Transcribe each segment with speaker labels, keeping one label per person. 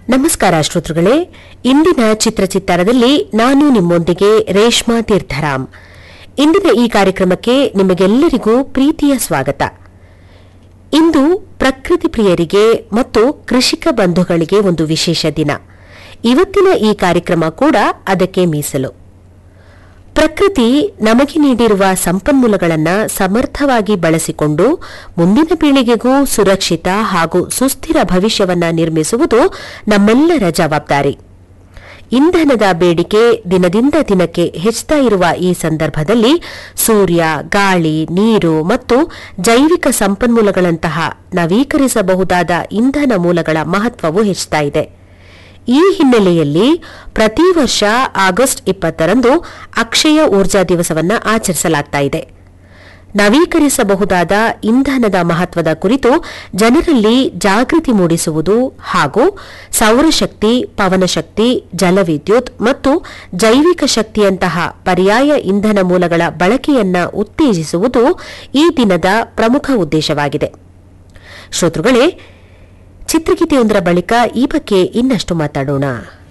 Speaker 1: ನಮಸ್ಕಾರ ಶ್ರೋತೃಗಳೇ ಇಂದಿನ ಚಿತ್ರಚಿತ್ತಾರದಲ್ಲಿ ನಾನು ನಿಮ್ಮೊಂದಿಗೆ ರೇಷ್ಮಾ ತೀರ್ಥರಾಮ್ ಇಂದಿನ ಈ ಕಾರ್ಯಕ್ರಮಕ್ಕೆ ನಿಮಗೆಲ್ಲರಿಗೂ ಪ್ರೀತಿಯ ಸ್ವಾಗತ ಇಂದು ಪ್ರಕೃತಿ ಪ್ರಿಯರಿಗೆ ಮತ್ತು ಕೃಷಿಕ ಬಂಧುಗಳಿಗೆ ಒಂದು ವಿಶೇಷ ದಿನ ಇವತ್ತಿನ ಈ ಕಾರ್ಯಕ್ರಮ ಕೂಡ ಅದಕ್ಕೆ ಮೀಸಲು ಪ್ರಕೃತಿ ನಮಗೆ ನೀಡಿರುವ ಸಂಪನ್ಮೂಲಗಳನ್ನು ಸಮರ್ಥವಾಗಿ ಬಳಸಿಕೊಂಡು ಮುಂದಿನ ಪೀಳಿಗೆಗೂ ಸುರಕ್ಷಿತ ಹಾಗೂ ಸುಸ್ಥಿರ ಭವಿಷ್ಯವನ್ನ ನಿರ್ಮಿಸುವುದು ನಮ್ಮೆಲ್ಲರ ಜವಾಬ್ದಾರಿ ಇಂಧನದ ಬೇಡಿಕೆ ದಿನದಿಂದ ದಿನಕ್ಕೆ ಹೆಚ್ಚುತ್ತಾ ಇರುವ ಈ ಸಂದರ್ಭದಲ್ಲಿ ಸೂರ್ಯ ಗಾಳಿ ನೀರು ಮತ್ತು ಜೈವಿಕ ಸಂಪನ್ಮೂಲಗಳಂತಹ ನವೀಕರಿಸಬಹುದಾದ ಇಂಧನ ಮೂಲಗಳ ಮಹತ್ವವು ಹೆಚ್ಚುತ್ತಾ ಇದೆ ಈ ಹಿನ್ನೆಲೆಯಲ್ಲಿ ಪ್ರತಿ ವರ್ಷ ಆಗಸ್ಟ್ ಇಪ್ಪತ್ತರಂದು ಅಕ್ಷಯ ಊರ್ಜಾ ದಿವಸವನ್ನು ಆಚರಿಸಲಾಗ್ತಾ ಇದೆ ನವೀಕರಿಸಬಹುದಾದ ಇಂಧನದ ಮಹತ್ವದ ಕುರಿತು ಜನರಲ್ಲಿ ಜಾಗೃತಿ ಮೂಡಿಸುವುದು ಹಾಗೂ ಸೌರಶಕ್ತಿ ಪವನಶಕ್ತಿ ಜಲವಿದ್ಯುತ್ ಮತ್ತು ಜೈವಿಕ ಶಕ್ತಿಯಂತಹ ಪರ್ಯಾಯ ಇಂಧನ ಮೂಲಗಳ ಬಳಕೆಯನ್ನ ಉತ್ತೇಜಿಸುವುದು ಈ ದಿನದ ಪ್ರಮುಖ ಉದ್ದೇಶವಾಗಿದೆ ಶ್ರೋತೃಗಳೇ ಚಿತ್ರಗೀತೆಯೊಂದರ ಬಳಿಕ ಈ ಬಗ್ಗೆ ಇನ್ನಷ್ಟು ಮಾತಾಡೋಣ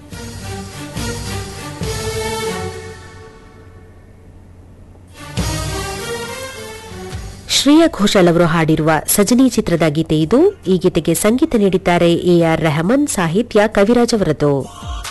Speaker 1: ಶ್ರೇಯಾ ಘೋಷಾಲ್ ಅವರು ಹಾಡಿರುವ ಸಜನಿ ಚಿತ್ರದ ಗೀತೆ ಇದು ಈ ಗೀತೆಗೆ ಸಂಗೀತ ನೀಡಿದ್ದಾರೆ ಎಆರ್ ರೆಹಮಾನ್ ಸಾಹಿತ್ಯ ಕವಿರಾಜ್ ಅವರದು